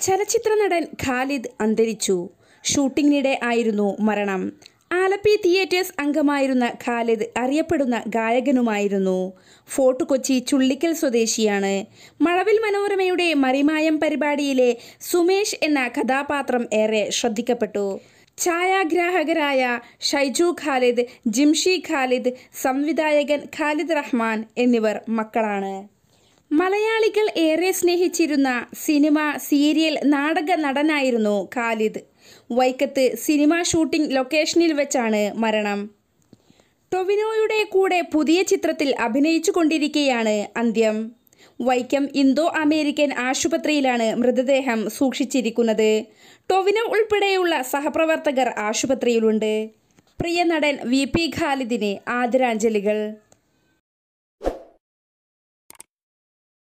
ചലച്ചിത്ര നടൻ ഖാലിദ് അന്തരിച്ചു ഷൂട്ടിങ്ങിനിടെ ആയിരുന്നു മരണം ആലപ്പി തിയേറ്റേഴ്സ് അംഗമായിരുന്ന ഖാലിദ് അറിയപ്പെടുന്ന ഗായകനുമായിരുന്നു ഫോർട്ട് കൊച്ചി ചുള്ളിക്കൽ സ്വദേശിയാണ് മഴവിൽ മനോരമയുടെ മറിമായം പരിപാടിയിലെ സുമേഷ് എന്ന കഥാപാത്രം ഏറെ ശ്രദ്ധിക്കപ്പെട്ടു ഛായാഗ്രാഹകരായ ഷൈജു ഖാലിദ് ജിംഷി ഖാലിദ് സംവിധായകൻ ഖാലിദ് റഹ്മാൻ എന്നിവർ മക്കളാണ് മലയാളികൾ ഏറെ സ്നേഹിച്ചിരുന്ന സിനിമ സീരിയൽ നാടക നടനായിരുന്നു ഖാലിദ് വൈക്കത്ത് സിനിമ ഷൂട്ടിംഗ് ലൊക്കേഷനിൽ വെച്ചാണ് മരണം ടൊവിനോയുടെ കൂടെ പുതിയ ചിത്രത്തിൽ അഭിനയിച്ചു കൊണ്ടിരിക്കെയാണ് അന്ത്യം വൈക്കം ഇന്തോ അമേരിക്കൻ ആശുപത്രിയിലാണ് മൃതദേഹം സൂക്ഷിച്ചിരിക്കുന്നത് ടൊവിനോ ഉൾപ്പെടെയുള്ള സഹപ്രവർത്തകർ ആശുപത്രിയിലുണ്ട് പ്രിയ നടൻ വി പി ഖാലിദിന് ആദരാഞ്ജലികൾ